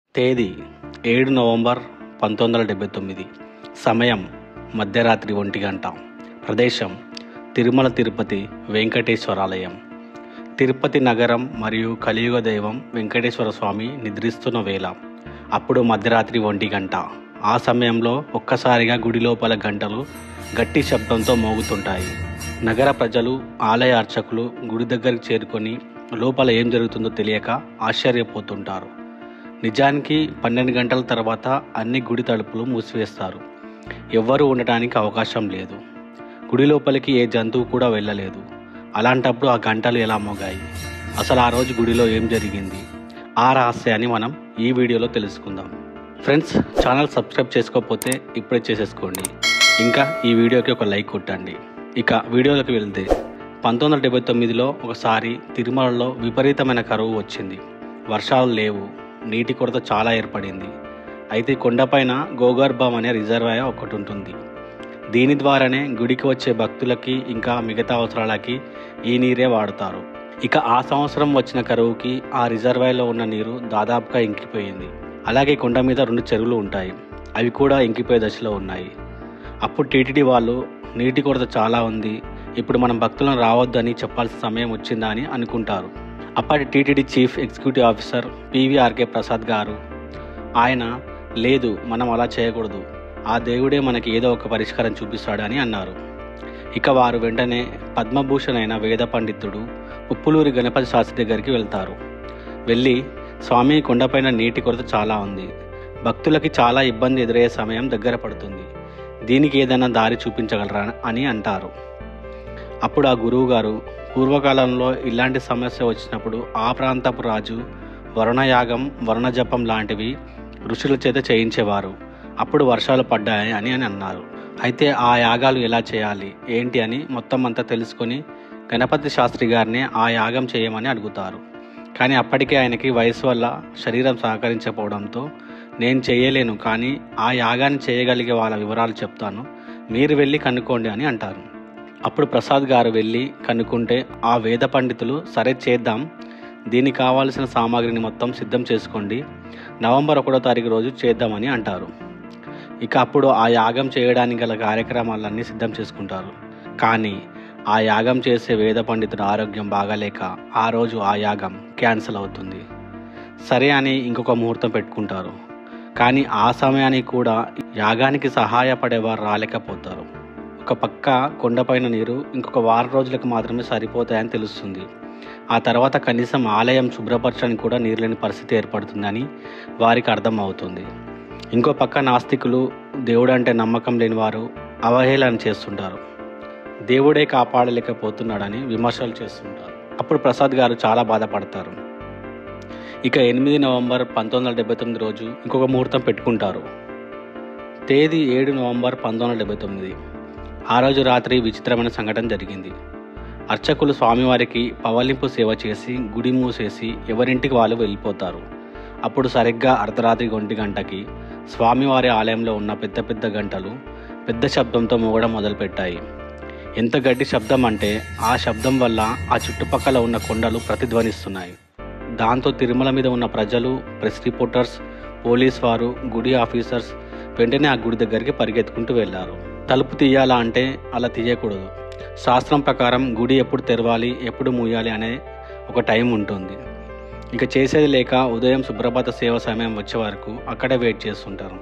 తేదీ ఏడు నవంబర్ పంతొమ్మిది వందల డెబ్బై తొమ్మిది సమయం మధ్యరాత్రి ఒంటి గంట ప్రదేశం తిరుమల తిరుపతి వెంకటేశ్వరాలయం తిరుపతి నగరం మరియు కలియుగ దైవం వెంకటేశ్వర స్వామి నిద్రిస్తున్న వేళ అప్పుడు మధ్యరాత్రి ఒంటి గంట ఆ సమయంలో ఒక్కసారిగా గుడి లోపల గంటలు గట్టి శబ్దంతో మోగుతుంటాయి నగర ప్రజలు ఆలయ అర్చకులు గుడి దగ్గరికి చేరుకొని లోపల ఏం జరుగుతుందో తెలియక ఆశ్చర్యపోతుంటారు నిజానికి పన్నెండు గంటల తర్వాత అన్ని గుడి తలుపులు మూసివేస్తారు ఎవ్వరూ ఉండటానికి అవకాశం లేదు గుడి లోపలికి ఏ జంతువు కూడా వెళ్ళలేదు అలాంటప్పుడు ఆ గంటలు ఎలా మోగాయి అసలు ఆ రోజు గుడిలో ఏం జరిగింది ఆ రహస్యాన్ని మనం ఈ వీడియోలో తెలుసుకుందాం ఫ్రెండ్స్ ఛానల్ సబ్స్క్రైబ్ చేసుకోకపోతే ఇప్పుడే చేసేసుకోండి ఇంకా ఈ వీడియోకి ఒక లైక్ కొట్టండి ఇక వీడియోలోకి వెళ్తే పంతొమ్మిది వందల డెబ్బై తొమ్మిదిలో ఒకసారి తిరుమలలో విపరీతమైన కరువు వచ్చింది వర్షాలు లేవు నీటి కొరత చాలా ఏర్పడింది అయితే కొండపైన గోగర్భం అనే రిజర్వాయర్ ఒకటి ఉంటుంది దీని ద్వారానే గుడికి వచ్చే భక్తులకి ఇంకా మిగతా అవసరాలకి ఈ నీరే వాడతారు ఇక ఆ సంవత్సరం వచ్చిన కరువుకి ఆ రిజర్వాయర్లో ఉన్న నీరు దాదాపుగా ఇంకిపోయింది అలాగే కొండ మీద రెండు చెరువులు ఉంటాయి అవి కూడా ఇంకిపోయే దశలో ఉన్నాయి అప్పుడు టీటీడీ వాళ్ళు నీటి కొరత చాలా ఉంది ఇప్పుడు మనం భక్తులను రావద్దని చెప్పాల్సిన సమయం వచ్చిందా అని అనుకుంటారు అప్పటి TTD chief executive officer PVRK Prasad గారు ఆయన లేదు మనం అలా చేయకూడదు ఆ దేవుడే మనకి ఏదో ఒక పరిష్కారం చూపిస్తాడు అని అన్నారు ఇక వారు వెంటనే పద్మభూషణ్ అయిన వేద పండితుడు ఉప్పులూరి గణపతి శాస్త్రి దగ్గరికి వెళ్తారు వెళ్ళి స్వామి కొండపైన నీటి కొరత చాలా ఉంది భక్తులకి చాలా ఇబ్బంది ఎదురయ్యే సమయం దగ్గర పడుతుంది దీనికి ఏదైనా దారి చూపించగలరా అని అంటారు అప్పుడు ఆ గురువు గారు పూర్వకాలంలో ఇలాంటి సమస్య వచ్చినప్పుడు ఆ ప్రాంతపు రాజు వరుణయాగం వరుణజపం లాంటివి ఋషుల చేత చేయించేవారు అప్పుడు వర్షాలు పడ్డాయి అని అని అన్నారు అయితే ఆ యాగాలు ఎలా చేయాలి ఏంటి అని మొత్తం అంతా తెలుసుకొని గణపతి శాస్త్రి గారిని ఆ యాగం చేయమని అడుగుతారు కానీ అప్పటికే ఆయనకి వయసు వల్ల శరీరం సహకరించకపోవడంతో నేను చేయలేను కానీ ఆ యాగాన్ని చేయగలిగే వాళ్ళ వివరాలు చెప్తాను మీరు వెళ్ళి కనుక్కోండి అని అంటారు అప్పుడు ప్రసాద్ గారు వెళ్ళి కనుక్కుంటే ఆ వేద పండితులు సరే చేద్దాం దీనికి కావాల్సిన సామాగ్రిని మొత్తం సిద్ధం చేసుకోండి నవంబర్ ఒకటో తారీఖు రోజు చేద్దామని అంటారు ఇక అప్పుడు ఆ యాగం చేయడానికి గల కార్యక్రమాలన్నీ సిద్ధం చేసుకుంటారు కానీ ఆ యాగం చేసే వేద పండితుడు ఆరోగ్యం బాగాలేక ఆ రోజు ఆ యాగం క్యాన్సిల్ అవుతుంది సరే అని ఇంకొక ముహూర్తం పెట్టుకుంటారు కానీ ఆ సమయానికి కూడా యాగానికి సహాయపడేవారు రాలేకపోతారు ఒక పక్క కొండపైన నీరు ఇంకొక వారం రోజులకు మాత్రమే సరిపోతాయని తెలుస్తుంది ఆ తర్వాత కనీసం ఆలయం శుభ్రపరచడానికి కూడా నీరు లేని పరిస్థితి ఏర్పడుతుందని వారికి అర్థం అవుతుంది ఇంకో పక్క నాస్తికులు దేవుడు అంటే నమ్మకం లేని వారు అవహేళన చేస్తుంటారు దేవుడే కాపాడలేకపోతున్నాడని విమర్శలు చేస్తుంటారు అప్పుడు ప్రసాద్ గారు చాలా బాధపడతారు ఇక ఎనిమిది నవంబర్ పంతొమ్మిది వందల డెబ్బై తొమ్మిది రోజు ఇంకొక ముహూర్తం పెట్టుకుంటారు తేదీ ఏడు నవంబర్ పంతొమ్మిది వందల డెబ్బై తొమ్మిది ఆ రోజు రాత్రి విచిత్రమైన సంఘటన జరిగింది అర్చకులు స్వామివారికి పవలింపు సేవ చేసి గుడి మూసేసి ఎవరింటికి వాళ్ళు వెళ్ళిపోతారు అప్పుడు సరిగ్గా అర్ధరాత్రి ఒంటి గంటకి స్వామివారి ఆలయంలో ఉన్న పెద్ద పెద్ద గంటలు పెద్ద శబ్దంతో మోగడం మొదలుపెట్టాయి ఎంత గట్టి శబ్దం అంటే ఆ శబ్దం వల్ల ఆ చుట్టుపక్కల ఉన్న కొండలు ప్రతిధ్వనిస్తున్నాయి దాంతో తిరుమల మీద ఉన్న ప్రజలు ప్రెస్ రిపోర్టర్స్ పోలీస్ వారు గుడి ఆఫీసర్స్ వెంటనే ఆ గుడి దగ్గరికి పరిగెత్తుకుంటూ వెళ్ళారు తలుపు తీయాలా అంటే అలా తీయకూడదు శాస్త్రం ప్రకారం గుడి ఎప్పుడు తెరవాలి ఎప్పుడు మూయాలి అనే ఒక టైం ఉంటుంది ఇక చేసేది లేక ఉదయం సుప్రభాత సేవ సమయం వచ్చే వరకు అక్కడే వెయిట్ చేస్తుంటారు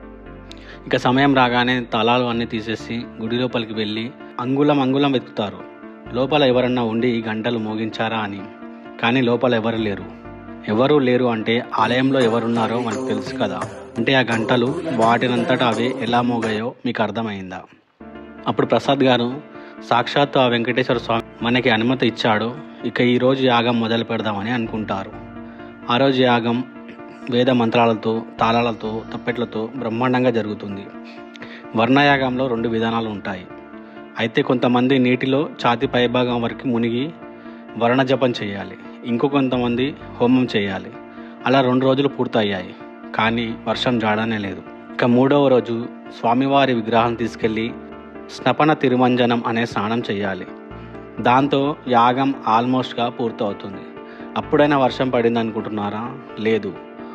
ఇక సమయం రాగానే తలాలు అన్నీ తీసేసి గుడి లోపలికి వెళ్ళి అంగుళం అంగుళం వెతుకుతారు లోపల ఎవరన్నా ఉండి ఈ గంటలు మోగించారా అని కానీ లోపల ఎవరు లేరు ఎవరు లేరు అంటే ఆలయంలో ఎవరున్నారో మనకు తెలుసు కదా అంటే ఆ గంటలు వాటినంతటా అవి ఎలా మోగాయో మీకు అర్థమైందా అప్పుడు ప్రసాద్ గారు సాక్షాత్తు ఆ వెంకటేశ్వర స్వామి మనకి అనుమతి ఇచ్చాడు ఇక ఈరోజు యాగం మొదలు పెడదామని అనుకుంటారు ఆ రోజు యాగం వేద మంత్రాలతో తాళాలతో తప్పెట్లతో బ్రహ్మాండంగా జరుగుతుంది వర్ణయాగంలో రెండు విధానాలు ఉంటాయి అయితే కొంతమంది నీటిలో ఛాతి పైభాగం వరకు మునిగి వర్ణ జపం చేయాలి ఇంకో కొంతమంది హోమం చేయాలి అలా రెండు రోజులు పూర్తయ్యాయి కానీ వర్షం జాడనే లేదు ఇక మూడవ రోజు స్వామివారి విగ్రహం తీసుకెళ్ళి స్నపన తిరుమంజనం అనే స్నానం చేయాలి దాంతో యాగం ఆల్మోస్ట్గా పూర్తవుతుంది అప్పుడైనా వర్షం పడింది అనుకుంటున్నారా లేదు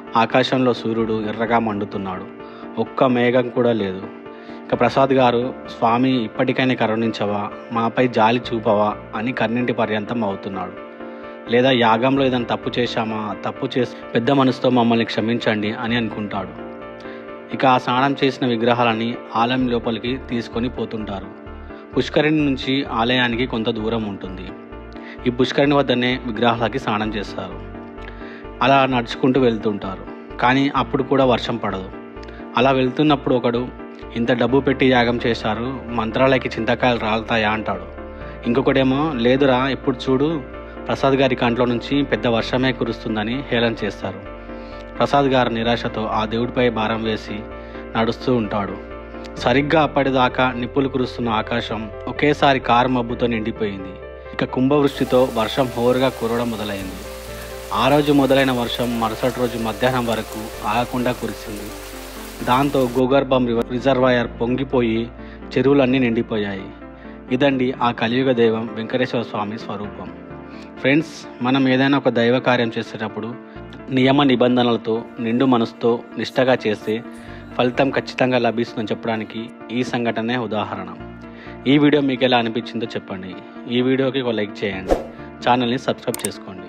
ఆకాశంలో సూర్యుడు ఎర్రగా మండుతున్నాడు ఒక్క మేఘం కూడా లేదు ఇక ప్రసాద్ గారు స్వామి ఇప్పటికైనా కరుణించవా మాపై జాలి చూపవా అని కన్నింటి పర్యంతం అవుతున్నాడు లేదా యాగంలో ఏదైనా తప్పు చేశామా తప్పు చేసి పెద్ద మనసుతో మమ్మల్ని క్షమించండి అని అనుకుంటాడు ఇక ఆ స్నానం చేసిన విగ్రహాలని ఆలయం లోపలికి తీసుకొని పోతుంటారు పుష్కరిణి నుంచి ఆలయానికి కొంత దూరం ఉంటుంది ఈ పుష్కరిణి వద్దనే విగ్రహాలకి స్నానం చేస్తారు అలా నడుచుకుంటూ వెళ్తుంటారు కానీ అప్పుడు కూడా వర్షం పడదు అలా వెళ్తున్నప్పుడు ఒకడు ఇంత డబ్బు పెట్టి యాగం చేశారు మంత్రాలయకి చింతకాయలు రాలుతాయా అంటాడు ఇంకొకడేమో లేదురా ఇప్పుడు చూడు ప్రసాద్ గారి కంట్లో నుంచి పెద్ద వర్షమే కురుస్తుందని హేళన చేస్తారు ప్రసాద్ గారు నిరాశతో ఆ దేవుడిపై భారం వేసి నడుస్తూ ఉంటాడు సరిగ్గా అప్పటిదాకా నిప్పులు కురుస్తున్న ఆకాశం ఒకేసారి కారు మబ్బుతో నిండిపోయింది ఇక కుంభవృష్టితో వర్షం హోరుగా కురవడం మొదలైంది ఆ రోజు మొదలైన వర్షం మరుసటి రోజు మధ్యాహ్నం వరకు ఆగకుండా కురిసింది దాంతో గోగర్భం రివ- రిజర్వాయర్ పొంగిపోయి చెరువులన్నీ నిండిపోయాయి ఇదండి ఆ కలియుగ దైవం వెంకటేశ్వర స్వామి స్వరూపం ఫ్రెండ్స్ మనం ఏదైనా ఒక దైవ కార్యం చేసేటప్పుడు నియమ నిబంధనలతో నిండు మనసుతో నిష్టగా చేస్తే ఫలితం ఖచ్చితంగా లభిస్తుందని చెప్పడానికి ఈ సంఘటనే ఉదాహరణ ఈ వీడియో మీకు ఎలా అనిపించిందో చెప్పండి ఈ వీడియోకి ఒక లైక్ చేయండి ఛానల్ని సబ్స్క్రైబ్ చేసుకోండి